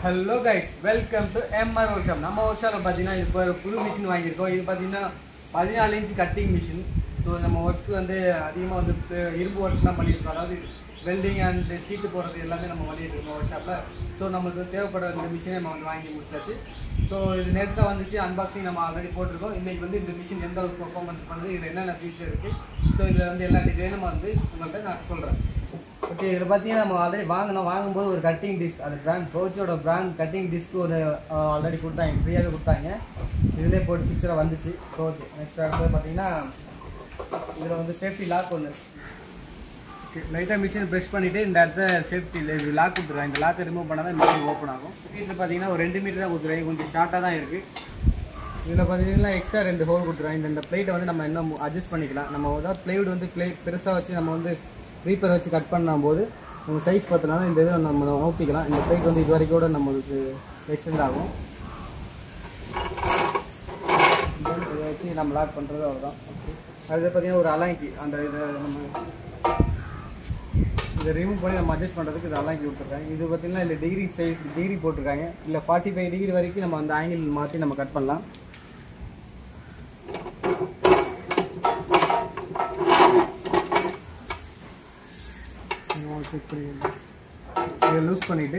hello guys welcome to MR workshop நம்ம ஒர்க் ஷாப்பில் பார்த்தீங்கன்னா இப்போ ஒரு புது மிஷின் வாங்கியிருக்கோம் இது பார்த்தீங்கன்னா பதினாலு இன்ச் கட்டிங் மிஷின் ஸோ நம்ம ஒர்க் வந்து அதிகமாக வந்து இப்ப இரும்பு ஒர்க்லாம் பண்ணியிருக்கோம் அதாவது வெல்டிங் அண்ட் சீட்டு போடுறது எல்லாமே நம்ம பண்ணிட்டு இருக்கோம் ஒர்க் ஷாப்பில் ஸோ நம்மளுக்கு தேவைப்படுற இந்த மிஷினை நம்ம வந்து வாங்கி முடிச்சாச்சு ஸோ இது நேரத்தில் வந்துச்சு அன்பாக்சிங் நம்ம ஆல்ரெடி போட்டிருக்கோம் இன்னைக்கு வந்து இந்த மிஷின் எந்த அளவுக்கு பர்ஃபார்மன்ஸ் பண்ணுது இதில் என்னென்ன ஃபீச்சர் இருக்குது ஸோ இதில் வந்து எல்லா டீட்டெயிலும் நம்ம வந்து உங்கள்கிட்ட நான் சொல்கிறேன் ஓகே இதில் பார்த்தீங்கன்னா நம்ம ஆல்ரெடி வாங்கினோம் வாங்கும்போது ஒரு கட்டிங் டிஸ்க் அது பிராண்ட் ப்ரோச்சோட பிராண்ட் கட்டிங் டிஸ்க் ஒரு ஆல்ரெடி கொடுத்தாங்க ஃப்ரீயாகவே கொடுத்தாங்க இதிலே போட்டு ஃபிக்ஸராக வந்துச்சு ஸோ ஓகே நெக்ஸ்ட் அடுத்தது பார்த்தீங்கன்னா இதில் வந்து சேஃப்டி லாக் ஒன்று லைட்டாக மிஷின் ப்ரெஸ் பண்ணிவிட்டு இந்த இடத்த சேஃப்டி இது லாக் கொடுத்துருவாங்க இந்த லாக்கை ரிமூவ் பண்ணால் தான் மிஷின் ஓப்பன் ஆகும் மீட்டர் பார்த்தீங்கன்னா ஒரு ரெண்டு மீட்டர் தான் கொடுத்துருவாங்க கொஞ்சம் ஷார்ட்டாக தான் இருக்குது இதில் பார்த்தீங்கன்னா எக்ஸ்ட்ரா ரெண்டு ஹோல் கொடுத்துருவாங்க இந்த இந்த பிளேட்டை வந்து நம்ம இன்னும் அட்ஜஸ்ட் பண்ணிக்கலாம் நம்ம ஏதாவது பிளேவுட் வந்து பிளே பெருசாக வச்சு நம்ம வந்து ரீப்பர் வச்சு கட் பண்ணும்போது நம்ம சைஸ் பார்த்தனால இந்த இதை நம்ம ஊற்றிக்கலாம் இந்த பிளேட் வந்து இது வரைக்கும் கூட நம்மளுக்கு எக்ஸ்டெண்ட் ஆகும் இதை வச்சு நம்ம லாக் பண்ணுறது அவ்வளோதான் அடுத்து பார்த்தீங்கன்னா ஒரு அலாங்கி அந்த இதை நம்ம இதை ரிமூவ் பண்ணி நம்ம அட்ஜஸ்ட் பண்ணுறதுக்கு இது அலாங்கி விட்டுருக்காங்க இது பார்த்தீங்கன்னா இல்லை டிகிரி சைஸ் டிகிரி போட்டிருக்காங்க இல்லை ஃபார்ட்டி ஃபைவ் டிகிரி வரைக்கும் நம்ம அந்த ஆங்கிள் மாற்றி நம்ம கட் பண்ணலாம் செக் பண்ணிக்கலாம் இதை லூஸ் பண்ணிவிட்டு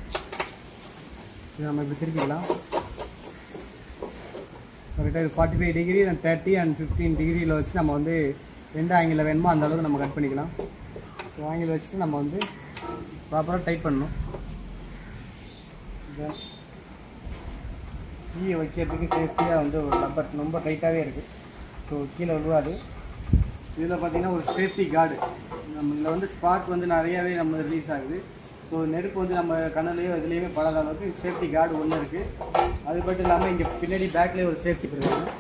இதை நம்ம இப்படி திருப்பிக்கலாம் கரெக்டாக இது forty five degree and thirty and fifteen டிகிரியில் வச்சு நம்ம வந்து எந்த ஆங்கிளில் வேணுமோ அந்த அளவுக்கு நம்ம கட் பண்ணிக்கலாம் ஸோ ஆங்கிள் வச்சுட்டு நம்ம வந்து ப்ராப்பராக டைட் பண்ணணும் கீயை வைக்கிறதுக்கு சேஃப்டியாக வந்து ஒரு ரப்பர் ரொம்ப டைட்டாகவே இருக்குது ஸோ கீழே விழுவாது இதில் பார்த்தீங்கன்னா ஒரு சேஃப்டி கார்டு நம்ம இதில் வந்து ஸ்பார்க் வந்து நிறையாவே நம்ம ரிலீஸ் ஆகுது ஸோ நெருப்பு வந்து நம்ம கண்ணுலேயோ இதுலேயுமே படாத அளவுக்கு சேஃப்டி கார்டு ஒன்று இருக்குது அது மட்டும் இல்லாமல் இங்கே பின்னாடி பேக்லேயே ஒரு சேஃப்டி இருக்குது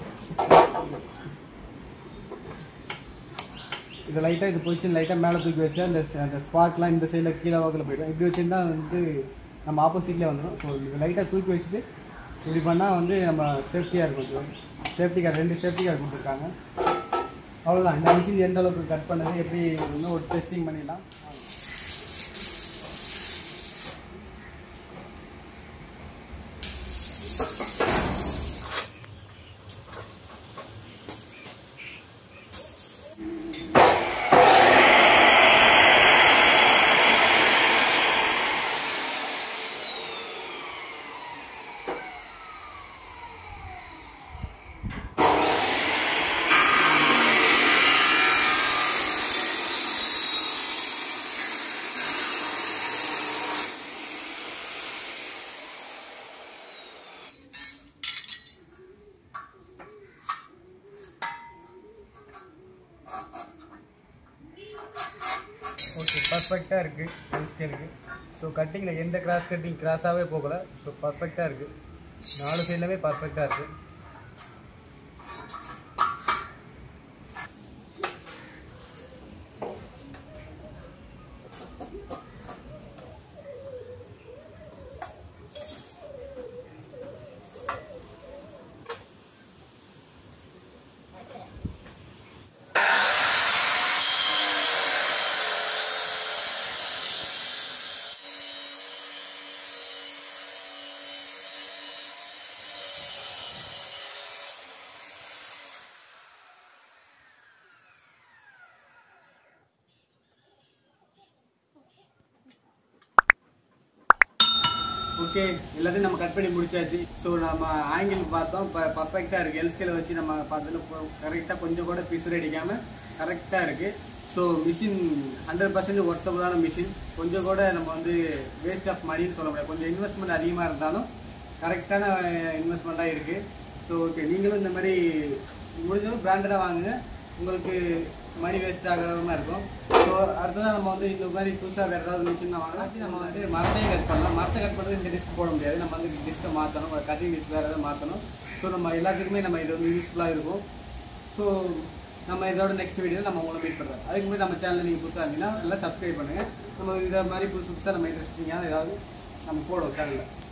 இது லைட்டாக இது பொசிஷன் லைட்டாக மேலே தூக்கி வச்சா அந்த அந்த ஸ்பார்க்லாம் இந்த சைடில் கீழே வாக்கில் போயிடும் இப்படி வச்சுருந்தா வந்து நம்ம ஆப்போசிட்லேயே வந்துடும் ஸோ இது லைட்டாக தூக்கி வச்சுட்டு இப்படி பண்ணால் வந்து நம்ம சேஃப்டியாக இருக்கும் சேஃப்டி கார்டு ரெண்டு சேஃப்டி கார்டு கொடுத்துருக்காங்க அவ்வளோதான் இந்த மிஷின் எந்த அளவுக்கு கட் பண்ணது எப்படி இன்னும் ஒரு டெஸ்டிங் பண்ணிடலாம் ஓகே பர்ஃபெக்டாக இருக்குது சைஸ் ஸ்கேலுக்கு ஸோ கட்டிங்கில் எந்த கிராஸ் கட்டிங் கிராஸாகவே போகலை ஸோ பர்ஃபெக்டாக இருக்குது நாலு சைட்லமே பர்ஃபெக்டாக இருக்குது ஓகே எல்லாத்தையும் நம்ம கட் பண்ணி முடிச்சாச்சு ஸோ நம்ம ஆங்கிள் பார்த்தோம் இப்போ பர்ஃபெக்டாக இருக்குது எல் ஸ்கேலை வச்சு நம்ம பார்த்ததுல கரெக்டாக கொஞ்சம் கூட பிசுறு அடிக்காமல் கரெக்டாக இருக்குது ஸோ மிஷின் ஹண்ட்ரட் பர்சன்ட் ஒர்த்தபுளான மிஷின் கொஞ்சம் கூட நம்ம வந்து வேஸ்ட் ஆஃப் மணின்னு சொல்ல முடியாது கொஞ்சம் இன்வெஸ்ட்மெண்ட் அதிகமாக இருந்தாலும் கரெக்டான இன்வெஸ்ட்மெண்ட்டாக இருக்குது ஸோ ஓகே நீங்களும் இந்த மாதிரி முடிஞ்சளவு பிராண்டடாக வாங்குங்க உங்களுக்கு மணி வேஸ்ட் ஆகாம இருக்கும் ஸோ அடுத்ததான் நம்ம வந்து இந்த மாதிரி புதுசாக வேறு ஏதாவது மிஷின் வாங்கலாம் நம்ம வந்து மரத்தையும் கட் பண்ணலாம் மரத்தை கட் பண்ணுறது இந்த டிஸ்க் போட முடியாது நம்ம வந்து டிஸ்க்கை மாற்றணும் கட்டிங் டிஸ்க் வேறு ஏதாவது மாற்றணும் ஸோ நம்ம எல்லாத்துக்குமே நம்ம இது வந்து யூஸ்ஃபுல்லாக இருக்கும் ஸோ நம்ம இதோட நெக்ஸ்ட் வீடியோ நம்ம உங்களை மீட் பண்ணுறோம் அதுக்கு முன்னாடி நம்ம சேனல் நீங்கள் புதுசாக இருந்தீங்கன்னா எல்லாம் சப்ஸ்கிரைப் பண்ணுங்கள் நம்ம இதை மாதிரி புதுசு புதுசாக நம்ம இன்ட்ரெஸ்டிங்காக ஏதாவது நம்ம போடுவோம் சேனலில்